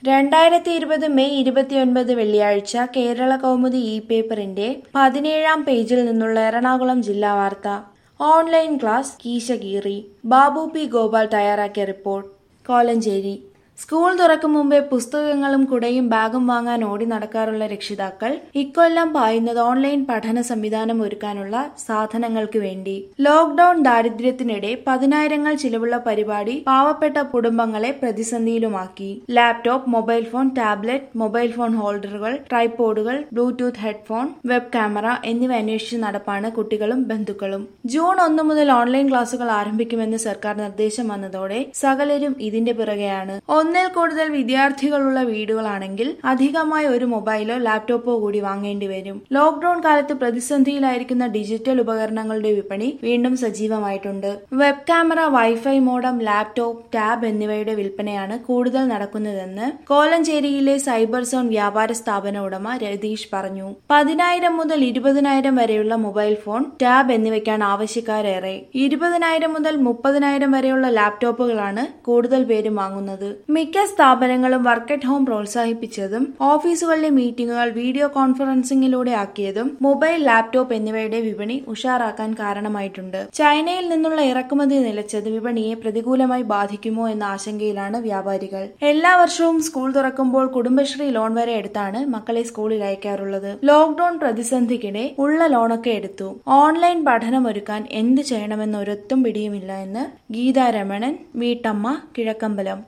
രണ്ടായിരത്തി ഇരുപത് മെയ് ഇരുപത്തിയൊൻപത് വെള്ളിയാഴ്ച കേരള കൗമുദി ഇ പേപ്പറിന്റെ പതിനേഴാം പേജിൽ നിന്നുള്ള എറണാകുളം ജില്ലാ വാർത്ത ഓൺലൈൻ ക്ലാസ് കീശകീറി ബാബു പി ഗോപാൽ തയ്യാറാക്കിയ റിപ്പോർട്ട് കോലഞ്ചേരി സ്കൂൾ തുറക്കും മുമ്പേ പുസ്തകങ്ങളും കുടയും ബാഗും വാങ്ങാൻ ഓടി നടക്കാറുള്ള രക്ഷിതാക്കൾ ഇക്കൊല്ലം പായുന്നത് ഓൺലൈൻ പഠന സംവിധാനം ഒരുക്കാനുള്ള സാധനങ്ങൾക്ക് വേണ്ടി ലോക്ഡൌൺ ദാരിദ്ര്യത്തിനിടെ പതിനായിരങ്ങൾ ചിലവുള്ള പരിപാടി പാവപ്പെട്ട കുടുംബങ്ങളെ പ്രതിസന്ധിയിലുമാക്കി laptop mobile phone tablet mobile phone ഹോൾഡറുകൾ ട്രൈപോഡുകൾ ബ്ലൂടൂത്ത് ഹെഡ്ഫോൺ വെബ് ക്യാമറ എന്നിവ അന്വേഷിച്ച് നടപ്പാണ് കുട്ടികളും ബന്ധുക്കളും ജൂൺ ഒന്ന് മുതൽ ഓൺലൈൻ ക്ലാസുകൾ ആരംഭിക്കുമെന്ന് സർക്കാർ നിർദ്ദേശം വന്നതോടെ സകലരും ഇതിന്റെ പിറകെയാണ് ഒന്നിൽ കൂടുതൽ വിദ്യാർത്ഥികളുള്ള വീടുകളാണെങ്കിൽ അധികമായി ഒരു മൊബൈലോ ലാപ്ടോപ്പോ കൂടി വാങ്ങേണ്ടി വരും ലോക്ഡൌൺ കാലത്ത് പ്രതിസന്ധിയിലായിരിക്കുന്ന ഡിജിറ്റൽ ഉപകരണങ്ങളുടെ വിപണി വീണ്ടും സജീവമായിട്ടുണ്ട് web camera wifi modem laptop tab എന്നിവയുടെ വിൽപ്പനയാണ് കൂടുതൽ നടക്കുന്നതെന്ന് കോലഞ്ചേരിയിലെ സൈബർ സോൺ വ്യാപാര സ്ഥാപന ഉടമ രതീഷ് പറഞ്ഞു പതിനായിരം മുതൽ ഇരുപതിനായിരം വരെയുള്ള മൊബൈൽ ഫോൺ ടാബ് എന്നിവയ്ക്കാണ് ആവശ്യക്കാരേറെ ഇരുപതിനായിരം മുതൽ മുപ്പതിനായിരം വരെയുള്ള ലാപ്ടോപ്പുകളാണ് കൂടുതൽ പേരും വാങ്ങുന്നത് മിക്ക സ്ഥാപനങ്ങളും വർക്ക് അറ്റ് ഹോം പ്രോത്സാഹിപ്പിച്ചതും ഓഫീസുകളിലെ മീറ്റിംഗുകൾ വീഡിയോ കോൺഫറൻസിംഗിലൂടെ ആക്കിയതും മൊബൈൽ ലാപ്ടോപ്പ് എന്നിവയുടെ വിപണി ഉഷാറാക്കാൻ കാരണമായിട്ടുണ്ട് ചൈനയിൽ നിന്നുള്ള ഇറക്കുമതി നിലച്ചത് വിപണിയെ പ്രതികൂലമായി ബാധിക്കുമോ എന്ന ആശങ്കയിലാണ് വ്യാപാരികൾ എല്ലാ വർഷവും സ്കൂൾ തുറക്കുമ്പോൾ കുടുംബശ്രീ ലോൺ വരെ എടുത്താണ് മക്കളെ സ്കൂളിൽ അയക്കാറുള്ളത് ലോക്ഡൌൺ പ്രതിസന്ധിക്കിടെ ഉള്ള ലോണൊക്കെ എടുത്തു ഓൺലൈൻ പഠനം ഒരുക്കാൻ എന്ത് ചെയ്യണമെന്ന് ഒരൊത്തും പിടിയുമില്ല എന്ന് ഗീതാ രമണൻ വീട്ടമ്മ കിഴക്കമ്പലം